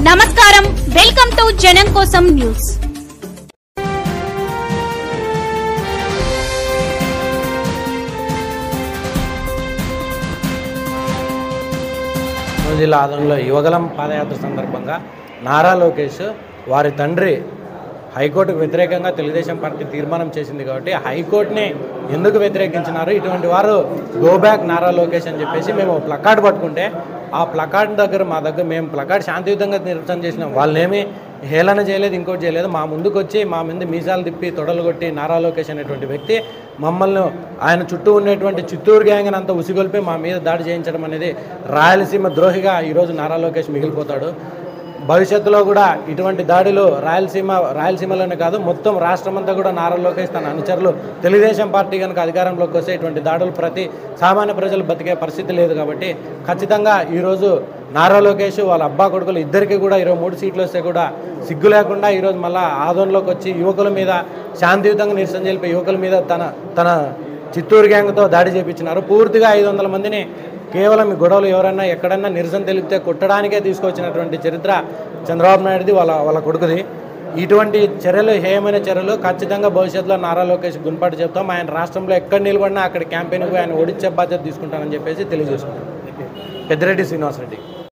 నమస్కారం welcome to జనం కోసం న్యూస్ కర్నూలు జిల్లా ఆదంలో యువగలం పాదయాత్ర సందర్భంగా నారా లోకేష్ వారి తండ్రి హైకోర్టుకు వ్యతిరేకంగా తెలుగుదేశం పార్టీ తీర్మానం చేసింది కాబట్టి హైకోర్టుని ఎందుకు వ్యతిరేకించినారు ఇటువంటి వారు గో బ్యాక్ నారా లోకేష్ అని చెప్పేసి మేము ప్లకార్డ్ పట్టుకుంటే ఆ ప్లకార్డ్ దగ్గర మా దగ్గర మేము ప్లకార్డ్ శాంతియుతంగా నిరసన చేసినాం వాళ్ళనేమి హేళన చేయలేదు ఇంకోటి చేయలేదు మా ముందుకు వచ్చి మా ముందు మీసాలు తిప్పి తొడలు కొట్టి నారా లోకేష్ అనేటువంటి వ్యక్తి మమ్మల్ని ఆయన చుట్టూ ఉన్నటువంటి చిత్తూరు గ్యాంగ్ అంతా ఉసిగొల్పి మా మీద దాడి చేయించడం అనేది రాయలసీమ ద్రోహిగా ఈరోజు నారా లోకేష్ మిగిలిపోతాడు భవిష్యత్తులో కూడా ఇటువంటి దాడులు రాయలసీమ రాయలసీమలోనే కాదు మొత్తం రాష్ట్రం అంతా కూడా నారా లోకేష్ తన అనుచరులు తెలుగుదేశం పార్టీ కనుక అధికారంలోకి వస్తే ఇటువంటి దాడులు ప్రతి సామాన్య ప్రజలు బతికే పరిస్థితి లేదు కాబట్టి ఖచ్చితంగా ఈరోజు నారా లోకేష్ వాళ్ళ అబ్బా కొడుకులు ఇద్దరికి కూడా ఇరవై మూడు సీట్లు వస్తే కూడా సిగ్గు లేకుండా ఈరోజు మళ్ళీ ఆదోన్లోకి వచ్చి యువకుల మీద శాంతియుతంగా నిరసన తెలిపే యువకుల మీద తన తన చిత్తూరు గ్యాంగ్తో దాడి చేపించినారు పూర్తిగా ఐదు వందల మందిని కేవలం ఈ గొడవలు ఎవరైనా ఎక్కడన్నా నిరసన తెలిపితే కొట్టడానికే తీసుకొచ్చినటువంటి చరిత్ర చంద్రబాబు నాయుడుది వాళ్ళ వాళ్ళ కొడుకుది ఇటువంటి చర్యలు హేయమైన చర్యలు ఖచ్చితంగా భవిష్యత్తులో నారా లోకేష్ గుణపాటు చెప్తాం ఆయన రాష్ట్రంలో ఎక్కడ నిలబడినా అక్కడ క్యాంపెయిన్కు ఆయన ఓడించే బాధ్యత తీసుకుంటానని చెప్పేసి తెలియజేసుకుంటాం పెద్దిరెడ్డి శ్రీనివాసరెడ్డి